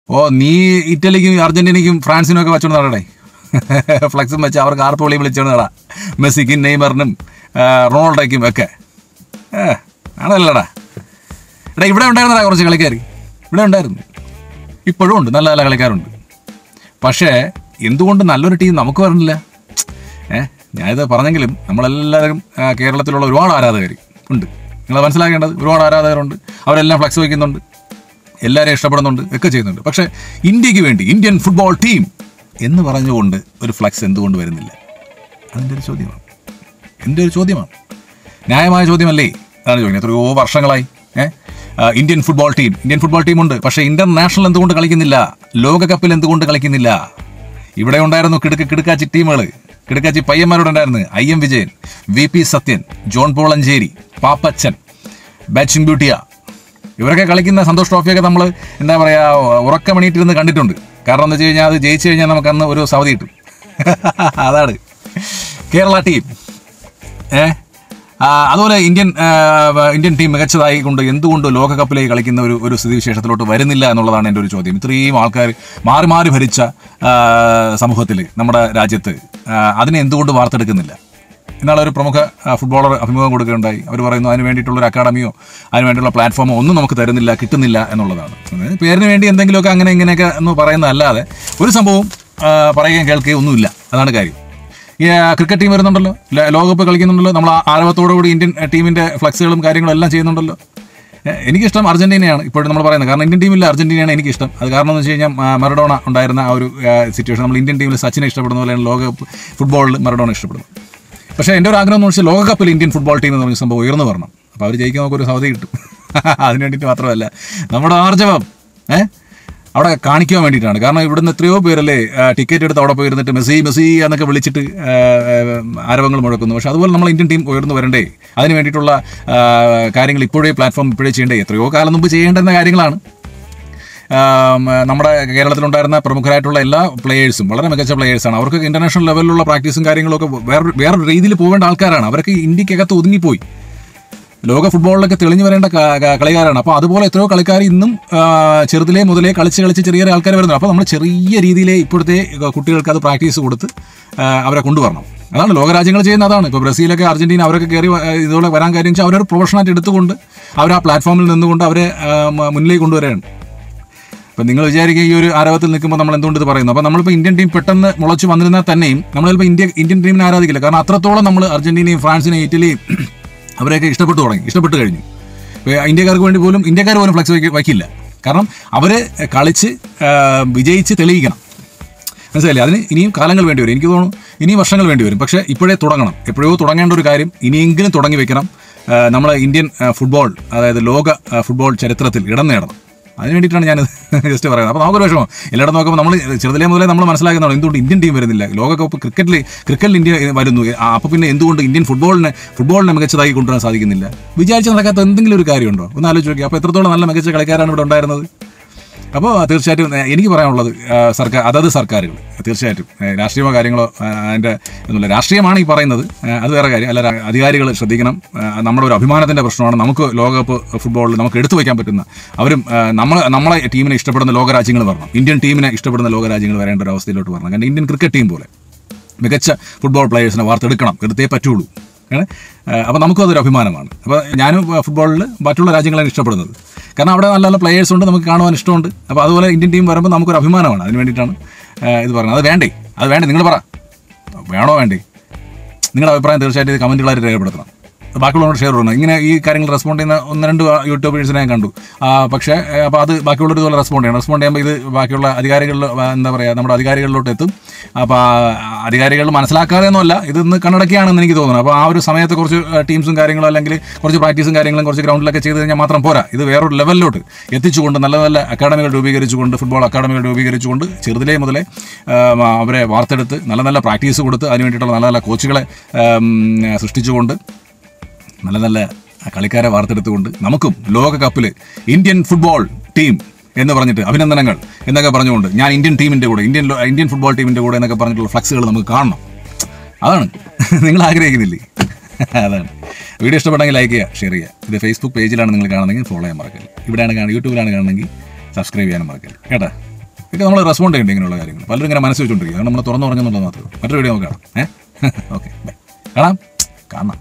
ഓ നീ ഇറ്റലിക്കും അർജന്റീനയ്ക്കും ഫ്രാൻസിനും ഒക്കെ വെച്ചോണ്ട് നടടേ ഫ്ലക്സും വെച്ച് അവർക്ക് ആർപ്പ് വിളി വിളിച്ചോണ്ട് നടാ മെസ്സിക്കും നെയ്മറിനും ആ, റൊണാൾഡോയ്ക്കും ഒക്കെ ഏ ആണല്ലടാ എടാ ഇവിടെ ഉണ്ടായിരുന്നടാ കുറച്ച് കളിക്കാർ ഇവിടെ ഉണ്ടായിരുന്നു ഇപ്പോഴും ഉണ്ട് നല്ല നല്ല കളിക്കാരുണ്ട് പക്ഷേ എന്തുകൊണ്ട് നല്ലൊരു ടീം നമുക്ക് വരണില്ല ഏഹ് ഞാനിത് പറഞ്ഞെങ്കിലും നമ്മളെല്ലാവരും ആ, കേരളത്തിലുള്ള ഒരുപാട് ആരാധകർ ഉണ്ട് നിങ്ങൾ മനസ്സിലാക്കേണ്ടത് ഒരുപാട് ആരാധകരുണ്ട് അവരെല്ലാം ഫ്ലക്സ് വയ്ക്കുന്നുണ്ട് എല്ലാവരെയും ഇഷ്ടപ്പെടുന്നുണ്ട് ഒക്കെ ചെയ്യുന്നുണ്ട് പക്ഷേ ഇന്ത്യക്ക് വേണ്ടി ഇന്ത്യൻ ഫുട്ബോൾ ടീം എന്ന് പറഞ്ഞുകൊണ്ട് ഒരു ഫ്ലക്സ് എന്തുകൊണ്ട് വരുന്നില്ല അതിൻ്റെ ഒരു ചോദ്യമാണ് എൻ്റെ ഒരു ചോദ്യമാണ് ന്യായമായ ചോദ്യമല്ലേ അതാണ് ചോദിക്കുന്നത് എത്രയോ വർഷങ്ങളായി ഏഹ് Indian football team Indian football ടീമുണ്ട് പക്ഷേ ഇന്റർനാഷണൽ എന്തുകൊണ്ട് കളിക്കുന്നില്ല ലോകകപ്പിൽ എന്തുകൊണ്ട് കളിക്കുന്നില്ല ഇവിടെ ഉണ്ടായിരുന്നു കിടുക്ക് കിടുക്കാച്ചി ടീമുകൾ കിടുക്കാച്ചി പയ്യന്മാരോട് ഉണ്ടായിരുന്നു I M Vijayan V P Sathyan Jo Paul Ancheri Pappachan ബാച്ചിങ് ബ്യൂട്ടിയ ഇവരൊക്കെ കളിക്കുന്ന സന്തോഷ് ട്രോഫിയൊക്കെ നമ്മൾ എന്താ പറയുക ഉറക്കമണിയിട്ടിരുന്ന് കണ്ടിട്ടുണ്ട് കാരണം എന്താ വെച്ച് കഴിഞ്ഞാൽ അത് ജയിച്ചു കഴിഞ്ഞാൽ നമുക്ക് അന്ന് ഒരു സൗദി കിട്ടും അതാണ് കേരള ടീം ഏ ആ, അതുപോലെ ഇന്ത്യൻ ആ, ഇന്ത്യൻ ടീം മികച്ചതായി കൊണ്ട് എന്തുകൊണ്ട് ലോകകപ്പിലേക്ക് കളിക്കുന്ന ഒരു ഒരു സ്ഥിതിവിശേഷത്തിലോട്ട് വരുന്നില്ല എന്നുള്ളതാണ് എൻ്റെ ഒരു ചോദ്യം ഇത്രയും ആൾക്കാർ മാറി മാറി ഭരിച്ച സമൂഹത്തിൽ നമ്മുടെ രാജ്യത്ത് ആ, അതിനെ എന്തുകൊണ്ട് വാർത്തെടുക്കുന്നില്ല ഇന്നാളെ ഒരു പ്രമുഖ ആ, ഫുട്ബോളർ അഭിമുഖം കൊടുക്കുകയുണ്ടായി അവർ പറയുന്നു അതിന് വേണ്ടിയിട്ടുള്ള ഒരു അക്കാഡമിയോ അതിന് വേണ്ടിയുള്ള പ്ലാറ്റ്ഫോമോ ഒന്നും നമുക്ക് തരുന്നില്ല കിട്ടുന്നില്ല എന്നുള്ളതാണ് അതായത് പേരിന് വേണ്ടി എന്തെങ്കിലുമൊക്കെ അങ്ങനെ ഇങ്ങനെയൊക്കെ എന്ന് പറയുന്നതല്ലാതെ ഒരു സംഭവം ആ, പറയുകയും കേൾക്കുകയും ഒന്നുമില്ല അതാണ് കാര്യം ഈ ആ, ക്രിക്കറ്റ് ടീം വരുന്നുണ്ടല്ലോ ല- ലോകകപ്പ് കളിക്കുന്നുണ്ടല്ലോ നമ്മൾ ആ ആരവത്തോടുകൂടി ഇന്ത്യൻ ആ, ടീമിന്റെ ഫ്ലക്സുകളും കാര്യങ്ങളും എല്ലാം ചെയ്യുന്നുണ്ടല്ലോ ഏ, എനിക്കിഷ്ടം അർജന്റീനയാണ് ഇപ്പോഴും നമ്മൾ പറയുന്നത് കാരണം ഇന്ത്യൻ ടീമിൽ അർജന്റീനയാണ് എനിക്കിഷ്ടം അത് കാരണം എന്ന് വെച്ച് കഴിഞ്ഞാൽ ആ, മറഡോണ ഉണ്ടായിരുന്ന ആ ഒരു സിറ്റുവേഷൻ നമ്മൾ ഇന്ത്യൻ ടീമിൽ സച്ചിനെ ഇഷ്ടപ്പെടുന്ന പോലെയാണ് ലോകകപ്പ് ഫുട്ബോളിൽ മറഡോണ ഇഷ്ടപ്പെടുന്നത് പക്ഷേ എൻ്റെ ഒരു ആഗ്രഹം എന്ന് വെച്ചാൽ ലോകകപ്പിൽ ഇന്ത്യൻ ഫുട്ബോൾ ടീം എന്ന് പറഞ്ഞ സംഭവം ഉയർന്നു വരണം അപ്പോൾ അവർ ജയിക്കാൻ നമുക്കൊരു സൗദി കിട്ടും അതിന് വേണ്ടിയിട്ട് മാത്രമല്ല നമ്മുടെ ആർജവം ഏഹ് അവിടെ കാണിക്കാൻ വേണ്ടിയിട്ടാണ് കാരണം ഇവിടുന്ന് എത്രയോ പേരല്ലേ ടിക്കറ്റ് എടുത്ത് അവിടെ പോയിരുന്നിട്ട് മെസ്സി മെസ്സി എന്നൊക്കെ വിളിച്ചിട്ട് ആ, ആ, ആരവങ്ങൾ മുഴക്കുന്നു പക്ഷെ അതുപോലെ നമ്മൾ ഇന്ത്യൻ ടീം ഉയർന്നു വരണ്ടേ അതിന് വേണ്ടിയിട്ടുള്ള ആ, കാര്യങ്ങൾ ഇപ്പോഴേ പ്ലാറ്റ്ഫോം ഇപ്പോഴേ ചെയ്യണ്ടേ എത്രയോ കാലം മുമ്പ് ചെയ്യേണ്ടുന്ന കാര്യങ്ങളാണ് ആം, നമ്മുടെ കേരളത്തിലുണ്ടായിരുന്ന പ്രമുഖരായിട്ടുള്ള എല്ലാ പ്ലേയേഴ്സും വളരെ മികച്ച പ്ലേയേഴ്സാണ് അവർക്ക് ഇന്റർനാഷണൽ ലെവലിലുള്ള പ്രാക്ടീസും കാര്യങ്ങളൊക്കെ വേറെ വേറൊരു രീതിയിൽ പോകേണ്ട ആൾക്കാരാണ് അവരൊക്കെ ഇന്ത്യക്കകത്ത് ഒതുങ്ങിപ്പോയി ലോക ഫുട്ബോളിലൊക്കെ തെളിഞ്ഞു വരേണ്ട ക- ക- കളിക്കാരാണ് അപ്പോൾ അതുപോലെ എത്രയോ കളിക്കാർ ഇന്നും ആ, ചെറുതിലേ മുതലേ കളിച്ച് കളിച്ച് ചെറിയ ചെറിയ ആൾക്കാർ വരുന്നു അപ്പോൾ നമ്മൾ ചെറിയ രീതിയിലെ ഇപ്പോഴത്തെ കുട്ടികൾക്ക് അത് പ്രാക്ടീസ് കൊടുത്ത് ആ, അവരെ കൊണ്ടുവരണം അതാണ് ലോകരാജ്യങ്ങൾ ചെയ്യുന്ന അതാണ് ഇപ്പോൾ ബ്രസീലൊക്കെ അർജന്റീന അവരൊക്കെ കയറി വ- ഇതുപോലെ വരാൻ കാര്യം വെച്ചാൽ അവരൊരു പ്രൊഫഷണായിട്ട് എടുത്തുകൊണ്ട് അവർ ആ പ്ലാറ്റ്ഫോമിൽ നിന്നുകൊണ്ട് അവരെ ആ, മ- മുന്നിലേക്ക് കൊണ്ടുവരികയാണ് അപ്പം നിങ്ങൾ വിചാരിക്കുക ഈ ഒരു ആരവത്തിൽ നിൽക്കുമ്പോൾ നമ്മൾ എന്തുകൊണ്ട് ഇത് പറയുന്നു അപ്പോൾ നമ്മളിപ്പോൾ ഇന്ത്യൻ ടീം പെട്ടെന്ന് മുളച്ച് വന്നിരുന്നാൽ തന്നെയും നമ്മൾ ചിലപ്പോൾ ഇന്ത്യ ഇന്ത്യൻ ടീമിനെ ആരാധിക്കില്ല കാരണം അത്രത്തോളം നമ്മൾ അർജന്റീനയും ഫ്രാൻസിനെയും ഇറ്റലിയും അവരെയൊക്കെ ഇഷ്ടപ്പെട്ടു തുടങ്ങി ഇഷ്ടപ്പെട്ട് കഴിഞ്ഞു ഇപ്പോൾ ഇന്ത്യക്കാർക്ക് വേണ്ടി പോലും ഇന്ത്യക്കാർ പോലും ഫ്ലക്സ് വയ്ക്ക വയ്ക്കില്ല കാരണം അവർ കളിച്ച് ആ, വിജയിച്ച് തെളിയിക്കണം മനസ്സിലായില്ലേ അതിന് ഇനിയും കാലങ്ങൾ വേണ്ടി വരും എനിക്ക് തോന്നുന്നു ഇനിയും വർഷങ്ങൾ വേണ്ടി വരും പക്ഷേ ഇപ്പോഴേ തുടങ്ങണം എപ്പോഴോ തുടങ്ങേണ്ട ഒരു കാര്യം ഇനിയെങ്കിലും തുടങ്ങി വെക്കണം ആ, നമ്മളെ ഇന്ത്യൻ ആ, ഫുട്ബോൾ അതായത് ലോക ആ, ഫുട്ബോൾ ചരിത്രത്തിൽ ഇടം നേടണം അതിന് വേണ്ടിയിട്ടാണ് ഞാൻ ജസ്റ്റ് പറയുന്നത് അപ്പോൾ നമുക്കൊരു വിഷമം എല്ലായിടത്തും നോക്കുമ്പോൾ നമ്മൾ ചെറുതിലേ മുതലേ നമ്മൾ മനസ്സിലാക്കുന്നതാണ് എന്തുകൊണ്ട് ഇന്ത്യൻ ടീം വരുന്നില്ല ലോകകപ്പ് ക്രിക്കറ്റിൽ ക്രിക്കറ്റിൽ ഇന്ത്യ വരുന്നു അപ്പോൾ പിന്നെ എന്തുകൊണ്ട് ഇന്ത്യൻ ഫുട്ബോളിനെ ഫുട്ബോളിനെ മികച്ചതായി കൊണ്ടുവരാൻ സാധിക്കുന്നില്ല വിചാരിച്ച് നടക്കാത്ത എന്തെങ്കിലും ഒരു കാര്യമുണ്ടോ ഒന്ന് ആലോചിച്ച് നോക്കി അപ്പോൾ എത്രത്തോളം നല്ല മികച്ച കളിക്കാരാണ് ഇവിടെ ഉണ്ടായിരുന്നത് അപ്പോൾ തീർച്ചയായിട്ടും ഏഹ്, എനിക്ക് പറയാനുള്ളത് ഏഹ്, സർക്കാർ അതത് സർക്കാരുകൾ തീർച്ചയായിട്ടും ഏഹ്, രാഷ്ട്രീയമോ കാര്യങ്ങളോ ഏഹ്, അതിൻ്റെ ഒന്നുമില്ല രാഷ്ട്രീയമാണ് ഈ പറയുന്നത് ഏഹ്, അത് വേറെ കാര്യം അല്ല അധികാരികൾ ശ്രദ്ധിക്കണം ഏഹ്, നമ്മുടെ ഒരു അഭിമാനത്തിൻ്റെ പ്രശ്നമാണ് നമുക്ക് ലോകകപ്പ് ഫുട്ബോളിൽ നമുക്ക് എടുത്തു വയ്ക്കാൻ പറ്റുന്ന അവരും ഏഹ്, നമ്മൾ നമ്മളെ ടീമിനെ ഇഷ്ടപ്പെടുന്ന ലോകരാജ്യങ്ങൾ വരണം ഇന്ത്യൻ ടീമിനെ ഇഷ്ടപ്പെടുന്ന ലോകരാജ്യങ്ങൾ വരേണ്ട ഒരു അവസ്ഥയിലോട്ട് വരണം കാരണം ഇന്ത്യൻ ക്രിക്കറ്റ് ടീം പോലെ മികച്ച ഫുട്ബോൾ പ്ലേയേഴ്സിനെ വാർത്തെടുക്കണം എടുത്തേ പറ്റുള്ളൂ ഏഹ് അപ്പോൾ നമുക്കും അതൊരു അഭിമാനമാണ് അപ്പോൾ ഞാനും ഫുട്ബോളിൽ മറ്റുള്ള രാജ്യങ്ങളാണ് ഇഷ്ടപ്പെടുന്നത് കാരണം അവിടെ നല്ല നല്ല പ്ലേയേഴ്സ് ഉണ്ട് നമുക്ക് കാണുവാൻ ഇഷ്ടമുണ്ട് അപ്പോൾ അതുപോലെ ഇന്ത്യൻ ടീം വരുമ്പോൾ നമുക്കൊരു അഭിമാനമാണ് അതിന് വേണ്ടിയിട്ടാണ് ഏഹ് ഇത് പറയുന്നത് അത് വേണ്ടേ അത് വേണ്ടേ നിങ്ങൾ പറ വേണോ വേണ്ടേ നിങ്ങളുടെ അഭിപ്രായം തീർച്ചയായിട്ടും ഇത് കമൻറ്റുകളായിട്ട് രേഖപ്പെടുത്തണം ബാക്കിയുള്ളവരോട് ഷെയർ ചെയ്യണം ഇങ്ങനെ ഈ കാര്യങ്ങൾ റെസ്പോണ്ട് ചെയ്യുന്ന ഒന്ന് രണ്ട് യൂട്യൂബേഴ്സിനെ ഞാൻ കണ്ടു ആ, പക്ഷേ അപ്പോൾ അത് ബാക്കിയുള്ളവർ ഇതുപോലെ റെസ്പോണ്ട് ചെയ്യണം റെസ്പോണ്ട് ചെയ്യുമ്പോൾ ഇത് ബാക്കിയുള്ള അധികാരികളിൽ ആ, എന്താ പറയുക നമ്മുടെ അധികാരികളിലോട്ട് എത്തും അപ്പോൾ അധികാരികൾ മനസ്സിലാക്കാതെയൊന്നുമല്ല ഇതൊന്ന് കണ്ണടക്കിയാണെന്ന് എനിക്ക് തോന്നുന്നു അപ്പോൾ ആ ഒരു സമയത്ത് കുറച്ച് ടീംസും കാര്യങ്ങളും അല്ലെങ്കിൽ കുറച്ച് പ്രാക്ടീസും കാര്യങ്ങളും കുറച്ച് ഗ്രൗണ്ടിലൊക്കെ ചെയ്ത് കഴിഞ്ഞാൽ മാത്രം പോരാ ഇത് വേറൊരു ലെവലിലോട്ട് എത്തിച്ചുകൊണ്ട് നല്ല നല്ല അക്കാഡമികൾ രൂപീകരിച്ചുകൊണ്ട് ഫുട്ബോൾ അക്കാഡമികൾ രൂപീകരിച്ചുകൊണ്ട് ചെറുതിലേ മുതലേ ആ, അവരെ വാർത്തെടുത്ത് നല്ല നല്ല പ്രാക്ടീസ് കൊടുത്ത് അതിന് വേണ്ടിയിട്ടുള്ള നല്ല നല്ല കോച്ചുകളെ ആം, സൃഷ്ടിച്ചുകൊണ്ട് നല്ല നല്ല കളിക്കാരെ വാർത്തെടുത്തുകൊണ്ട് നമുക്കും ലോകകപ്പിൽ ഇന്ത്യൻ ഫുട്ബോൾ ടീം എന്ന് പറഞ്ഞിട്ട് അഭിനന്ദനങ്ങൾ എന്നൊക്കെ പറഞ്ഞുകൊണ്ട് ഞാൻ ഇന്ത്യൻ ടീമിൻ്റെ കൂടെ ഇന്ത്യൻ ലോ- ഇന്ത്യൻ ഫുട്ബോൾ ടീമിൻ്റെ കൂടെ എന്നൊക്കെ പറഞ്ഞിട്ടുള്ള ഫ്ലക്സുകൾ നമുക്ക് കാണണം അതാണ് നിങ്ങൾ ആഗ്രഹിക്കുന്നില്ലേ അതാണ് വീഡിയോ ഇഷ്ടപ്പെട്ടെങ്കിൽ ലൈക്ക് ചെയ്യുക ഷെയർ ചെയ്യുക ഇത് ഫേസ്ബുക്ക് പേജിലാണ് നിങ്ങൾ കാണുന്നതെങ്കിൽ ഫോളോ ചെയ്യാൻ മറക്കല്ല ഇവിടെയാണ് കാണുക യൂട്യൂബിലാണ് കാണുന്നതെങ്കിൽ സബ്സ്ക്രൈബ് ചെയ്യാനും മറക്കല്ല കേട്ടോ ഇതൊക്കെ നമ്മൾ റെസ്പോണ്ട് ചെയ്യേണ്ടത് ഇങ്ങനെയുള്ള കാര്യങ്ങൾ പലരും ഇങ്ങനെ മനസ്സ് വെച്ചുകൊണ്ടിരിക്കുക അത് നമ്മൾ തുറന്നു പറഞ്ഞെന്നുള്ളത് മാത്രമേ ഉള്ളൂ മറ്റൊരു വീഡിയോ നമുക്ക് കാണാം ഏഹ് ഓക്കെ ബൈ കാണാം കാണാം